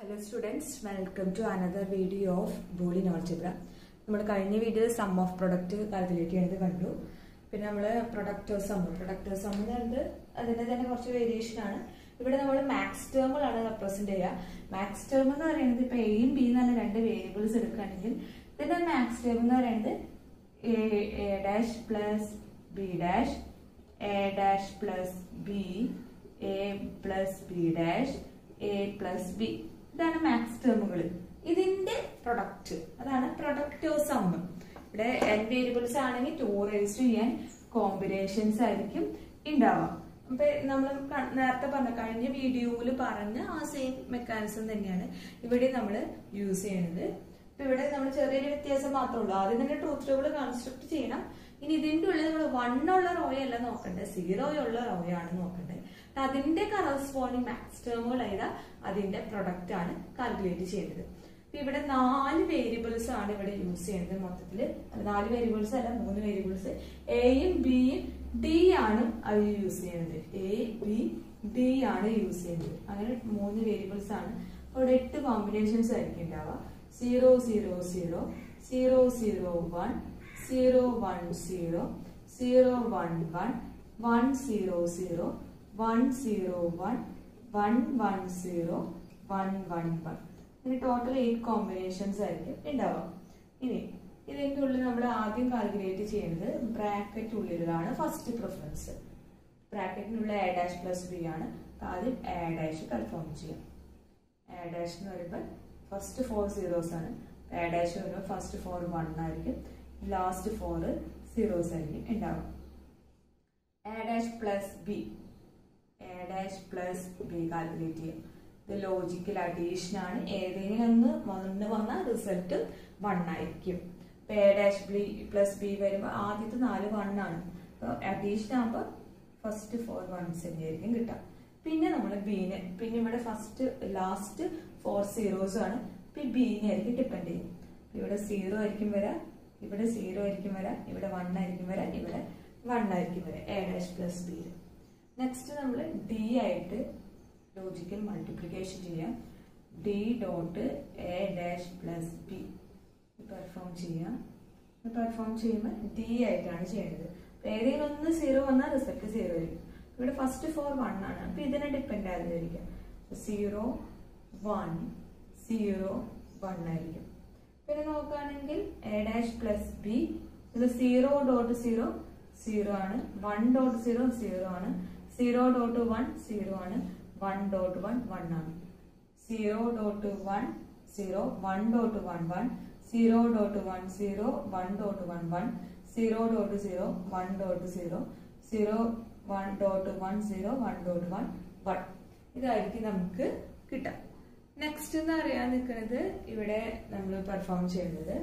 hello students welcome to another video of Boolean algebra നമ്മൾ കഴിഞ്ഞ video sum of product calculate ചെയ്യുന്നത് കണ്ടു പിന്നെ നമ്മൾ product of sum product of sum എന്ന് പറയുന്നത് അതിൻ്റെ തന്നെ കുറച്ച് വേരിയേഷൻ ആണ് ഇവിടെ നമ്മൾ മാക്സ് ടേമുകളാണ് റെപ്രസെന്റ് ചെയ്യുക മാക്സ് ടേം എന്ന് പറയുന്നത് ഇപ്പൊ എയും ബി എന്ന് പറഞ്ഞ രണ്ട് വേരിയബിൾസ് എടുക്കുകയാണെങ്കിൽ ഇതിന്റെ മാക്സ് ടേം എന്ന് പറയുന്നത് A dash plus B dash A dash plus B A plus B dash A plus B ഇതാണ് മാക്സ് ടേമുകൾ ഇതിന്റെ പ്രൊഡക്റ്റ് അതാണ് പ്രൊഡക്റ്റ് ഓഫ് സം ഇവിടെ എൻ വേരിയബിൾസ് ആണെങ്കിൽ ടു റേസ് ചെയ്യാൻ കോമ്പിനേഷൻസ് ആയിരിക്കും ഉണ്ടാവുക അപ്പൊ നമ്മൾ നേരത്തെ പറഞ്ഞ കഴിഞ്ഞ വീഡിയോയിൽ പറഞ്ഞ ആ സെയിം മെക്കാനിസം തന്നെയാണ് ഇവിടെ നമ്മൾ യൂസ് ചെയ്യുന്നത് അപ്പൊ ഇവിടെ നമ്മൾ ചെറിയൊരു വ്യത്യാസം മാത്രമേ ഉള്ളൂ ആദ്യം തന്നെ ട്രൂത്ത് ടേബിൾ കൺസ്ട്രക്ട് ചെയ്യണം ഇനി ഇതിന്റെ ഉള്ളിൽ നമ്മൾ വൺ ഉള്ള റോയ അല്ല നോക്കണ്ടേ സീറോ ഉള്ള റോയ ആണ് നോക്കണ്ടേ അതിന്റെ കറസ്പോണ്ടിങ് മാക്സ് ടേമുകൾ ഏതാ അതിന്റെ പ്രൊഡക്റ്റ് ആണ് കാൽക്കുലേറ്റ് ചെയ്യുന്നത് അപ്പൊ ഇവിടെ നാല് വേരിയബിൾസ് ആണ് ഇവിടെ യൂസ് ചെയ്യുന്നത് മൊത്തത്തില് നാല് വേരിയബിൾസ് അല്ല മൂന്ന് വേരിയബിൾസ് എയും ബിയും ഡി ആണ് അവർ യൂസ് ചെയ്യുന്നത് എ ബി ഡി ആണ് യൂസ് ചെയ്യുന്നത് അങ്ങനെ മൂന്ന് വേരിയബിൾസ് ആണ് അവിടെ എട്ട് കോമ്പിനേഷൻസ് ആയിരിക്കും ഉണ്ടാവുക zero zero zero zero zero one zero one zero zero one one one zero zero one zero one one one zero one one one ഇങ്ങനെ ടോട്ടൽ എയ്റ്റ് കോമ്പിനേഷൻസ് ആയിരിക്കും ഉണ്ടാവുക ഇനി ഇതിൻ്റെ ഉള്ളിൽ നമ്മൾ ആദ്യം കാൽക്കുലേറ്റ് ചെയ്യുന്നത് ബ്രാക്കറ്റ് ഉള്ളിലാണ് ഫസ്റ്റ് പ്രിഫറൻസ് ബ്രാക്കറ്റിനുള്ള എ ഡാഷ് പ്ലസ് ബി ആണ് ആദ്യം എ ഡാഷ് കൺഫേം ചെയ്യാം എ ഡാഷ് എന്ന് പറയുമ്പോൾ ഫസ്റ്റ് ഫോർ സീറോസ് ആണ് എ ഡാഷ് വരുമ്പോൾ ഫസ്റ്റ് ഫോർ വൺ ആയിരിക്കും ലാസ്റ്റ് ഫോർ സീറോസ് ആയിരിക്കും ഉണ്ടാവുക A dash plus B A dash plus B calculate ചെയ്യും ഇത് ലോജിക്കൽ അഡീഷൻ ആണ് ഏതെങ്കിലും ഒന്ന് ഒന്ന് വന്ന റിസൾട്ട് വൺ ആയിരിക്കും A dash B plus B വരുമ്പോൾ ആദ്യത്തെ നാല് വൺ ആണ് അഡീഷൻ ആകുമ്പോൾ ഫസ്റ്റ് ഫോർ വൺസ് തന്നെയായിരിക്കും കിട്ടുക പിന്നെ നമ്മൾ ബീനെ പിന്നെ ഇവിടെ ഫസ്റ്റ് ലാസ്റ്റ് ഫോർ സീറോസ് ആണ് ഇപ്പൊ ബീനെ ആയിരിക്കും ഡിപ്പെൻഡ് ചെയ്യും ഇവിടെ സീറോ ആയിരിക്കും വരാം ഇവിടെ സീറോ ആയിരിക്കും വരാം ഇവിടെ വൺ ആയിരിക്കും വരാം ഇവിടെ വൺ ആയിരിക്കും വരാം A dash plus B next നമ്മൾ ഡി ആയിട്ട് ലോജിക്കൽ മൾട്ടിപ്ലിക്കേഷൻ ചെയ്യാം D dot A dash plus B perform ചെയ്യാം പെർഫോം ചെയ്യുമ്പോൾ ഡി ആയിട്ടാണ് ചെയ്യേണ്ടത് ഏതെങ്കിലും ഒന്ന് സീറോ വന്നാൽ റിസൾട്ട് സീറോ ആയിരിക്കും ഇവിടെ ഫസ്റ്റ് ഫോർ വൺ ആണ് അപ്പൊ ഇതിനെ ഡിപ്പെൻഡ് ആയിരിക്കും സീറോ വൺ സീറോ വൺ ആയിരിക്കും പിന്നെ നോക്കുകയാണെങ്കിൽ എ ഡാഷ് പ്ലസ് ബി ഇത് സീറോ ഡോട്ട് സീറോ സീറോ ആണ് വൺ ഡോട്ട് സീറോ സീറോ ആണ് സീറോ ഡോട്ട് വൺ സീറോ ആണ് വൺ ഡോട്ട് വൺ വൺ ആണ് zero dot one zero one dot one one zero dot one zero one dot one one zero dot zero one dot zero zero one dot one zero one dot one one ഇതായിരിക്കും നമുക്ക് കിട്ടാം next എന്ന് അറിയാൻ നിൽക്കുന്നത് ഇവിടെ നമ്മൾ perform ചെയ്യുന്നത്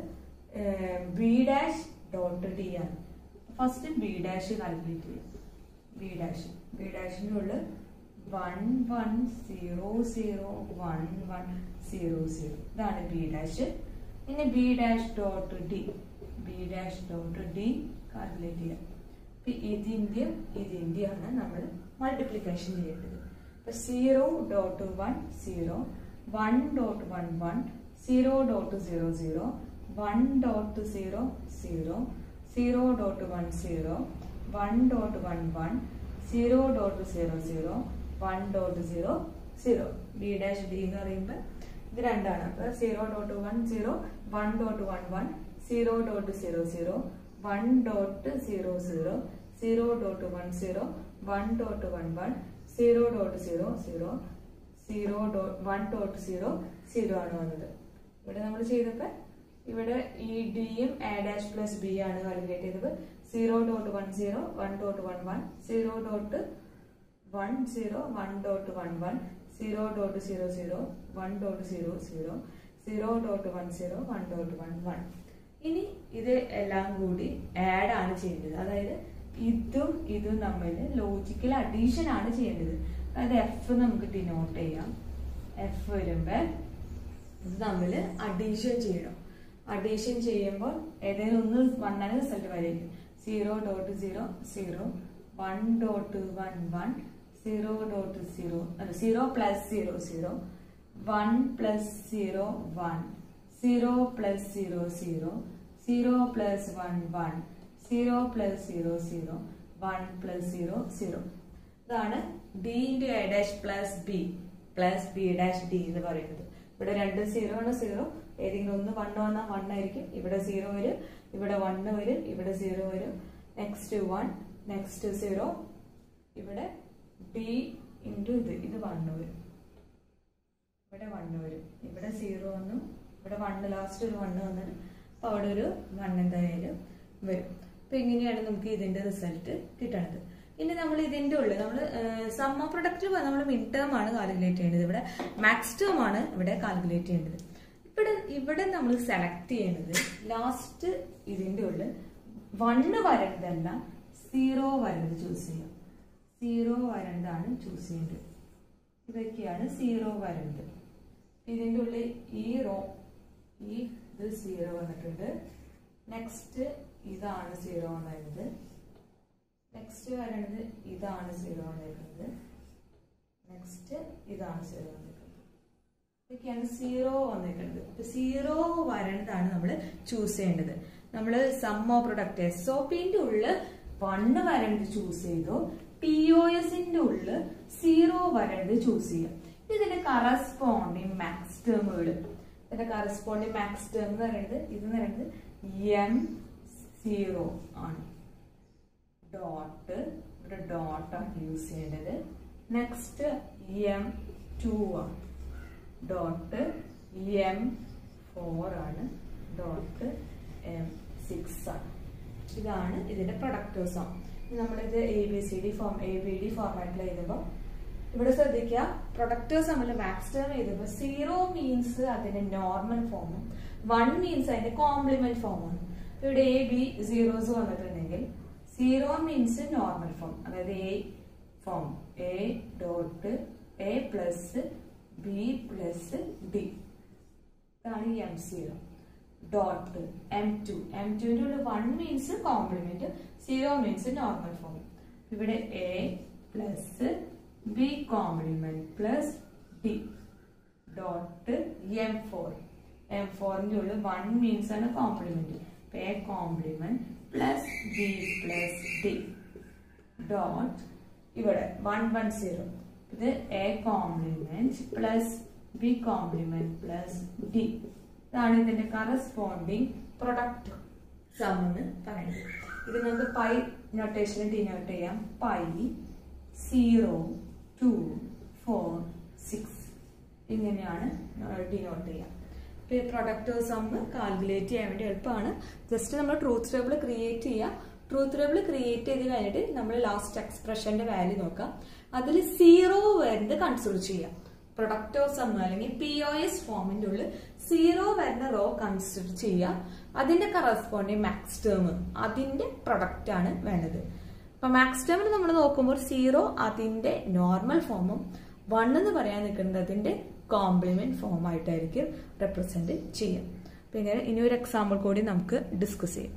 B dash dot D ആണ് ഫസ്റ്റ് ബി ഡാഷ് കാൽക്കുലേറ്റ് ചെയ്യും ബി ഡാഷ് ബി ഡാഷിൻ്റെ ഉള്ളിൽ one one zero zero one one zero zero ഇതാണ് ബി ഡാഷ് ഇനി B dash dot D B dash dot D calculate ചെയ്യാം അപ്പൊ ഇതിന്റെയും ഇതിന്റെയാണ് നമ്മൾ മൾട്ടിപ്ലിക്കേഷൻ ചെയ്യേണ്ടത് അപ്പൊ zero dot one zero one dot one one zero dot zero zero one dot zero zero zero dot one zero one dot one one zero dot zero zero one dot zero zero B dash D എന്ന് പറയുമ്പോൾ ഇത് രണ്ടാണ് അപ്പൊ zero dot one zero one dot one one zero dot zero zero one dot zero zero zero dot one zero one dot one one zero dot zero zero zero dot one dot zero zero ആണ് വന്നത് ഇവിടെ നമ്മൾ ചെയ്തപ്പോൾ ഇവിടെ ഈ ഡിയും A dash plus B ആണ് calculate ചെയ്തത് zero dot one zero one dot one one zero dot one zero one dot one one zero dot zero zero one dot zero zero zero dot one zero one dot one one ഇനി ഇത് എല്ലാം കൂടി add ആണ് ചെയ്യേണ്ടത് അതായത് ഇതും ഇതും തമ്മിൽ ലോജിക്കൽ അഡീഷൻ ആണ് ചെയ്യേണ്ടത് അതായത് എഫ് നമുക്ക് ഡിനോട്ട് ചെയ്യാം എഫ് വരുമ്പോൾ ഇത് തമ്മിൽ അഡീഷൻ ചെയ്യണം അഡീഷൻ ചെയ്യുമ്പോൾ ഏതെങ്കിലും ഒന്ന് വണ്ണാണ് റിസൾട്ട് വരും zero dot zero zero one dot one one zero dot zero അല്ല zero plus zero zero one plus zero one zero plus zero zero zero plus one one zero plus zero zero one plus zero zero ഇതാണ് D into A dash plus B plus B dash D എന്ന് പറയുന്നത് ഇവിടെ രണ്ട് zero ആണ് zero ഏതെങ്കിലും ഒന്ന് one വന്നാൽ one ആയിരിക്കും ഇവിടെ സീറോ വരും ഇവിടെ വണ്ണ് വരും ഇവിടെ സീറോ വരും നെക്സ്റ്റ് വൺ നെക്സ്റ്റ് സീറോ ഇവിടെ ഡി ഇൻറ്റു ഇത് ഇത് വണ്ണ് വരും ഇവിടെ വണ്ണ് വരും ഇവിടെ സീറോ വന്നു ഇവിടെ വണ്ണ് ലാസ്റ്റ് ഒരു വണ്ണ് വന്നത് അപ്പോൾ അവിടെ ഒരു വൺ എന്തായാലും വരും അപ്പോൾ ഇങ്ങനെയാണ് നമുക്ക് ഇതിൻ്റെ റിസൾട്ട് കിട്ടണത് ഇനി നമ്മൾ ഇതിൻ്റെ ഉള്ളിൽ നമ്മൾ സമ്മ പ്രൊഡക്റ്റ് നമ്മൾ മിഡ് ടേം ആണ് കാൽക്കുലേറ്റ് ചെയ്യേണ്ടത് ഇവിടെ മാക്സ് ടേം ആണ് ഇവിടെ കാൽക്കുലേറ്റ് ചെയ്യേണ്ടത് ഇവിടെ ഇവിടെ നമ്മൾ സെലക്ട് ചെയ്യുന്നത് ലാസ്റ്റ് ഇതിൻ്റെ ഉള്ളിൽ വണ്ണ് വരേണ്ടതല്ല സീറോ വരേണ്ടത് ചൂസ് ചെയ്യാം സീറോ വരേണ്ടതാണ് ചൂസ് ചെയ്യേണ്ടത് ഇതൊക്കെയാണ് സീറോ വരേണ്ടത് ഇതിൻ്റെ ഉള്ളിൽ ഈ റോ ഈ ഇത് സീറോ വന്നിട്ടുണ്ട് നെക്സ്റ്റ് ഇതാണ് സീറോ വന്നിരുന്നത് നെക്സ്റ്റ് വരുന്നത് ഇതാണ് സീറോ വന്നിരിക്കുന്നത് നെക്സ്റ്റ് ഇതാണ് സീറോ വന്നിരിക്കുന്നത് ഇതൊക്കെയാണ് സീറോ വന്നിരിക്കുന്നത് ഇപ്പൊ സീറോ വരേണ്ടതാണ് നമ്മൾ ചൂസ് ചെയ്യേണ്ടത് നമ്മൾ സമ്മോ പ്രൊഡക്റ്റ് എസ് ഒ പിന്റെ ഉള്ളിൽ വണ്ണ് വരേണ്ടത് ചൂസ് ചെയ്തു പി ഒ എസിന്റെ ഉള്ളിൽ സീറോ വരേണ്ടത് ചൂസ് ചെയ്യാം ഇതിന്റെ കറസ്പോണ്ടിങ് മാക്സ് ടേമുകൾ ഇതിന്റെ കറസ്പോണ്ടിങ് മാക്സ് ടേം എന്ന് പറയുന്നത് ഇത് എന്ന് പറയുന്നത് എം സീറോ ആണ് ഡോട്ട് ഇവിടെ ഡോട്ടാണ് യൂസ് ചെയ്യേണ്ടത് നെക്സ്റ്റ് എം ടു ആണ് ഡോട്ട് എം ഫോർ ആണ് ഡോട്ട് എം സിക്സ് ആണ് ഇതാണ് ഇതിന്റെ പ്രൊഡക്റ്റേഴ്സ് ആണ് നമ്മളിത് A B C D form A B D ഫോർമാറ്റിൽ എഴുതുമ്പോൾ ഇവിടെ ശ്രദ്ധിക്കുക പ്രൊഡക്റ്റേഴ്സ് നമ്മൾ മാക്സ് ടേം എഴുതുമ്പോൾ സീറോ മീൻസ് അതിന്റെ നോർമൽ ഫോമും വൺ മീൻസ് അതിന്റെ കോംപ്ലിമെന്റ് ഫോമാണ് ഇവിടെ എ ബി സീറോസ് വന്നിട്ടുണ്ടെങ്കിൽ സീറോ മീൻസ് നോർമൽ ഫോം അതായത് A form A dot A plus B plus D ഇതാണ് M zero dot M two M ടുവിൻ്റെ ഉള്ളിൽ one means complement zero means normal form ഇവിടെ A plus B complement plus D dot M four M ഫോറിന്റെ ഉള്ളിൽ one means ആണ് complement A complement plus B plus D dot ഇവിടെ one one zero ഇത് A complement plus B complement plus D ഇതാണ് ഇതിന്റെ corresponding product sum എന്ന് പറയുന്നത് ഇത് നമുക്ക് പൈ നൊട്ടേഷനിൽ ഡിനോട്ട് ചെയ്യാം pi zero two four six ഇങ്ങനെയാണ് ഡിനോട്ട് ചെയ്യാം ഇപ്പോൾ പ്രൊഡക്റ്റ് സമ്മ് കാൽക്കുലേറ്റ് ചെയ്യാൻ വേണ്ടി എളുപ്പമാണ് ജസ്റ്റ് നമ്മൾ ട്രൂത്ത് ടേബിൾ ക്രിയേറ്റ് ചെയ്യുക ട്രൂത്ത് ടേബിൾ ക്രിയേറ്റ് ചെയ്ത് കഴിഞ്ഞിട്ട് നമ്മൾ ലാസ്റ്റ് എക്സ്പ്രഷന്റെ വാല്യൂ നോക്കാം അതിൽ സീറോ വരുന്നത് കൺസിഡർ ചെയ്യാം പ്രൊഡക്റ്റ് ഓഫ് സം അല്ലെങ്കിൽ പി ഒ എസ് ഫോമിന്റെ ഉള്ളിൽ സീറോ വരുന്ന റോ കൺസിഡർ ചെയ്യുക അതിന്റെ കറസ്പോണ്ടിങ് മാക്സ് ടേം അതിന്റെ പ്രൊഡക്റ്റ് ആണ് വേണ്ടത് അപ്പൊ മാക്സ് ടേമിൽ നമ്മൾ നോക്കുമ്പോൾ സീറോ അതിന്റെ നോർമൽ ഫോമും വൺ എന്ന് പറയാൻ നിൽക്കുന്നത് അതിന്റെ കോംപ്ലിമെന്റ് ഫോം ആയിട്ടായിരിക്കും റെപ്രസെന്റ് ചെയ്യാം പിന്നെ ഇനി ഒരു എക്സാമ്പിൾ കൂടി നമുക്ക് ഡിസ്കസ് ചെയ്യാം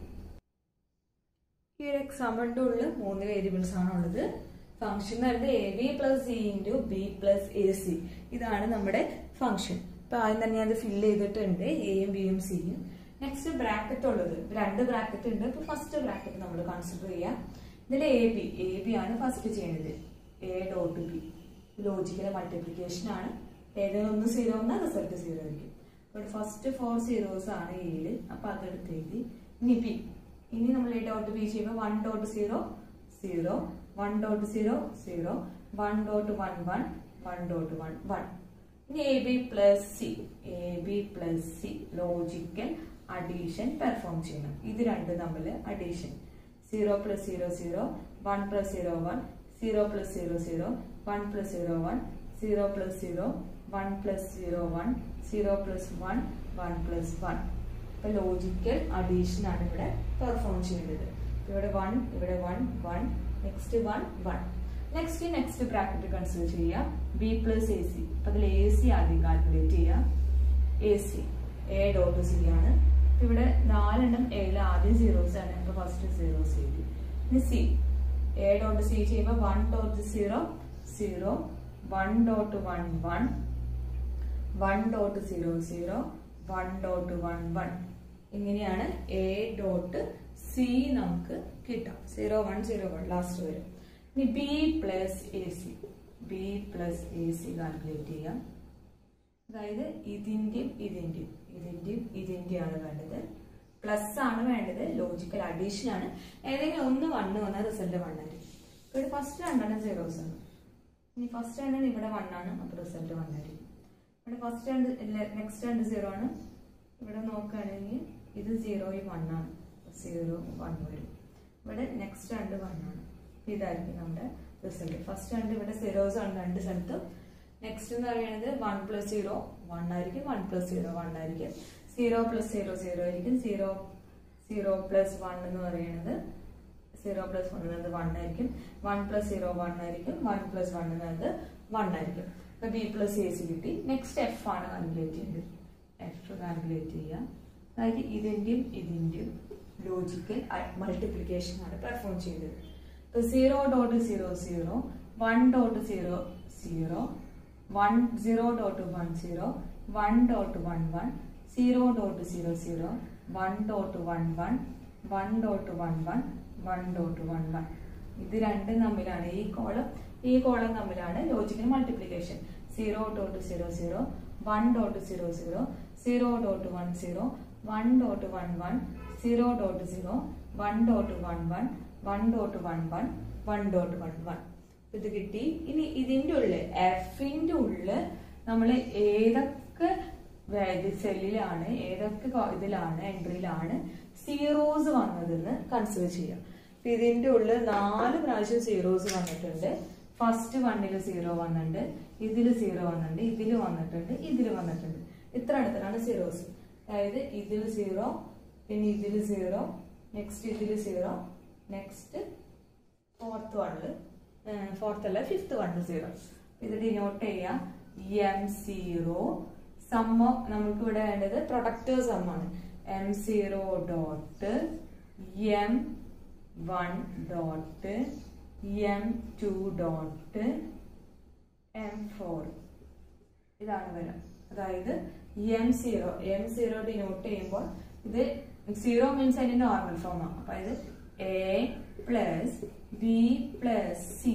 ഈ ഒരു എക്സാമ്പിളിന്റെ ഉള്ളിൽ മൂന്ന് വേരിയബിൾസ് ആണ് ഉള്ളത് ഫംഗ്ഷൻ എന്ന് പറയുന്നത് A B plus C into B plus A C ഇതാണ് നമ്മുടെ ഫംഗ്ഷൻ ഇപ്പൊ ആദ്യം തന്നെ ഞാൻ ഫില്ല് ചെയ്തിട്ടുണ്ട് എയും ബിയും സിയും നെക്സ്റ്റ് ബ്രാക്കറ്റ് ഉള്ളത് രണ്ട് ബ്രാക്കറ്റ് ഉണ്ട് ഇപ്പൊ ഫസ്റ്റ് ബ്രാക്കറ്റ് നമ്മൾ കൺസിഡർ ചെയ്യാം ഇതിൽ എ ബി എ ബി ആണ് ഫസ്റ്റ് ചെയ്യേണ്ടത് A dot B logical multiplication ആണ് ഏതെങ്കിലും ഒന്ന് സീറോ എന്നാൽ റിസൾട്ട് സീറോ ആയിരിക്കും ഇവിടെ ഫസ്റ്റ് ഫോർ സീറോസ് ആണ് എയില് അപ്പൊ അതെടുത്ത് എഴുതി ഇനി ബി ഇനി നമ്മൾ എ ഡോട്ട് ബി ചെയ്യുമ്പോൾ one dot zero zero one dot zero zero one dot one one one dot one one ഇനി A B plus C A B plus C logical addition perform ചെയ്യണം ഇത് രണ്ടും തമ്മിൽ addition zero plus zero zero one plus zero one zero plus zero zero one plus zero one zero plus zero one plus zero one zero plus one one plus one ഇപ്പൊ logical addition ആണ് ഇവിടെ perform ചെയ്യേണ്ടത് ഇവിടെ one ഇവിടെ one one next one one next next bracket consider ചെയ്യാം B plus A C അപ്പൊ അതിൽ A C ആദ്യം കാൽക്കുലേറ്റ് ചെയ്യാം A C A dot C ആണ് അപ്പൊ ഇവിടെ നാലെണ്ണം എയിൽ ആദ്യം സീറോസ് ആണ് അപ്പൊ ഫസ്റ്റ് സീറോസ് എഴുതി ഇനി സി എ ഡോട്ട് സി ചെയ്യുമ്പോൾ one dot zero zero one dot one one one dot zero zero one dot one one ഇങ്ങനെയാണ് എ ഡോട്ട് സി നമുക്ക് കിട്ടാം zero one zero one last വരും ഇനി B plus A C B plus A C calculate ചെയ്യാം അതായത് ഇതിൻ്റെയും ഇതിൻ്റെയും ഇതിൻ്റെയും ഇതിൻ്റെയാണ് വേണ്ടത് പ്ലസ് ആണ് വേണ്ടത് ലോജിക്കൽ അഡീഷൻ ആണ് ഏതെങ്കിലും ഒന്ന് വണ്ണ് വന്നാൽ റിസൾട്ട് വൺ ആയിരിക്കും ഇവിടെ ഫസ്റ്റ് രണ്ടെണ്ണം സീറോസ് ആണ് ഇനി ഫസ്റ്റ് രണ്ടെണ്ണം ഇവിടെ വൺ ആണ് അപ്പോൾ റിസൾട്ട് വൺ ആയിരിക്കും ഇവിടെ ഫസ്റ്റ് രണ്ട് നെക്സ്റ്റ് രണ്ട് സീറോ ആണ് ഇവിടെ നോക്കുകയാണെങ്കിൽ ഇത് സീറോയും വൺ ആണ് സീറോ വൺ വരും ഇവിടെ നെക്സ്റ്റ് രണ്ട് വൺ ആണ് ഇതായിരിക്കും നമ്മുടെ റിസൾട്ട് ഫസ്റ്റ് രണ്ട് ഇവിടെ സീറോസ് ആണ് രണ്ട് സ്ഥലത്തും നെക്സ്റ്റ് എന്ന് പറയുന്നത് വൺ പ്ലസ് സീറോ വൺ ആയിരിക്കും വൺ പ്ലസ് സീറോ വൺ ആയിരിക്കും സീറോ പ്ലസ് സീറോ സീറോ ആയിരിക്കും സീറോ സീറോ പ്ലസ് വൺ എന്ന് പറയുന്നത് സീറോ പ്ലസ് വൺ എന്നത് വൺ ആയിരിക്കും വൺ പ്ലസ് സീറോ വൺ ആയിരിക്കും വൺ പ്ലസ് വൺ എന്നത് വൺ ആയിരിക്കും അപ്പൊ ബി പ്ലസ് എ സി കിട്ടി നെക്സ്റ്റ് എഫ് ആണ് കാൽക്കുലേറ്റ് ചെയ്യേണ്ടത് എഫ് കാൽക്കുലേറ്റ് ചെയ്യാം അതായത് ഇതിൻ്റെയും ഇതിൻ്റെയും ലോജിക്കൽ മൾട്ടിപ്ലിക്കേഷൻ ആണ് പെർഫോം ചെയ്തത് ഇപ്പൊ zero dot zero zero one dot zero zero one zero dot one zero one dot one one zero dot zero zero one dot one one one dot one one one dot one one ഇത് രണ്ടും തമ്മിലാണ് ഈ column ഈ column തമ്മിലാണ് logical multiplication zero dot zero zero one dot zero zero zero dot one zero one dot one one zero dot zero one dot one one one dot one one one dot one one ഇത് കിട്ടി ഇനി ഇതിന്റെ ഉള്ളിൽ എഫിന്റെ ഉള്ളിൽ നമ്മൾ ഏതൊക്കെ സെല്ലിലാണ് ഏതൊക്കെ കോ- ഇതിലാണ് എൻട്രിയിലാണ് സീറോസ് വന്നതെന്ന് കൺസിഡർ ചെയ്യാം അപ്പൊ ഇതിന്റെ ഉള്ളിൽ നാല് പ്രാവശ്യം സീറോസ് വന്നിട്ടുണ്ട് ഫസ്റ്റ് വണ്ണിൽ സീറോ വന്നിട്ടുണ്ട് ഇതിൽ സീറോ വന്നിട്ടുണ്ട് ഇതിൽ വന്നിട്ടുണ്ട് ഇതിൽ വന്നിട്ടുണ്ട് ഇത്ര അടുത്താണ് സീറോസ് അതായത് ഇതിൽ സീറോ പിന്നെ ഇതിൽ സീറോ നെക്സ്റ്റ് ഇതിൽ സീറോ നെക്സ്റ്റ് ഫോർത്ത് വണ്ണില് ഫോർത്ത് അല്ല ഫിഫ്ത്ത് വണ്ണിൽ സീറോ ഇത് ഡിനോട്ട് ചെയ്യാം എം സീറോ സമ്മോ നമുക്ക് ഇവിടെ വേണ്ടത് പ്രൊഡക്റ്റ് സമ്മാണ് M zero dot M one dot M two dot M four ഇതാണ് വരാം അതായത് M zero M zero denote ചെയ്യുമ്പോൾ ഇത് സീറോ മീൻസ് അതിന്റെ നോർമൽ ഫോം ആണ് അപ്പൊ ഇത് A plus B plus C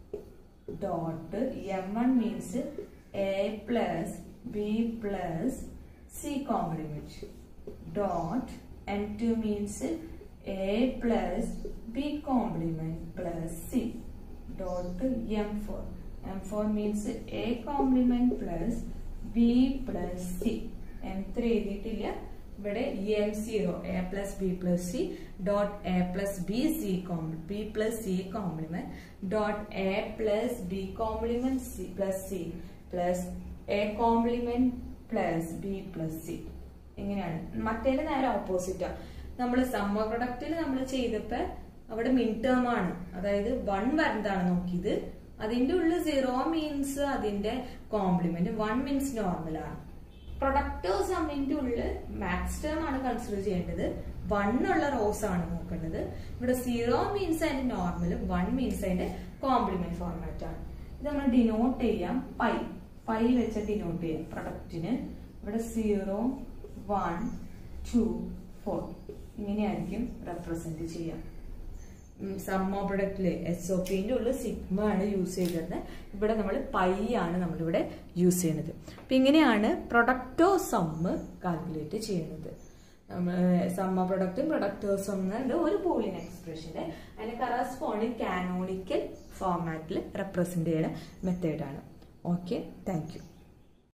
dot M one means A plus B plus C complement dot M two means A plus B complement plus C dot M four M four means A complement plus B plus C M three എഴുതിയിട്ടില്ല ഇവിടെ M zero A plus B plus C dot A plus B C B plus C complement dot A plus B complement C plus C plus A complement plus B plus C ഇങ്ങനെയാണ് മറ്റേതിന് നേരെ ഓപ്പോസിറ്റാ നമ്മൾ summer പ്രൊഡക്റ്റിൽ നമ്മൾ ചെയ്തപ്പോ അവിടെ mid term ആണ് അതായത് one വരന്താണ് നോക്കിയത് അതിന്റെ ഉള്ളിൽ സീറോ മീൻസ് അതിന്റെ കോംപ്ലിമെന്റ് വൺ മീൻസ് നോർമൽ ആണ് പ്രൊഡക്റ്റ് സമ്മിന്റെ ഉള്ളിൽ മാക്സ് ടേം ആണ് കൺസിഡർ ചെയ്യേണ്ടത് വൺ ഉള്ള റോസ് ആണ് നോക്കേണ്ടത് ഇവിടെ സീറോ മീൻസ് അതിന്റെ നോർമലും വൺ മീൻസ് അതിന്റെ കോംപ്ലിമെന്റ് ഫോർമാറ്റ് ആണ് ഇത് നമ്മൾ ഡിനോട്ട് ചെയ്യാം പൈ പൈ വെച്ച് ഡിനോട്ട് ചെയ്യാം പ്രൊഡക്റ്റിന് ഇവിടെ സീറോ വൺ ടു ഫോർ ഇങ്ങനെയായിരിക്കും റെപ്രസെന്റ് ചെയ്യാം സമ്മോ പ്രൊഡക്റ്റില് എസ് ഒ പിന്റെ ഉള്ളിൽ സിഗ്മ ആണ് യൂസ് ചെയ്തത് ഇവിടെ നമ്മൾ പൈ ആണ് നമ്മളിവിടെ യൂസ് ചെയ്യുന്നത് അപ്പൊ ഇങ്ങനെയാണ് പ്രൊഡക്റ്റോ സമ്മ് കാൽക്കുലേറ്റ് ചെയ്യുന്നത് സമ്മ പ്രൊഡക്റ്റും പ്രൊഡക്റ്റോ സമ്മുണ്ട് ഒരു പോളിയൻ എക്സ്പ്രഷന്റെ അതിന്റെ കറസ്പോണ്ടിങ് കാനോണിക്കൽ ഫോർമാറ്റിൽ റെപ്രസെന്റ് ചെയ്യുന്ന മെത്തേഡാണ് ഓക്കെ താങ്ക് യു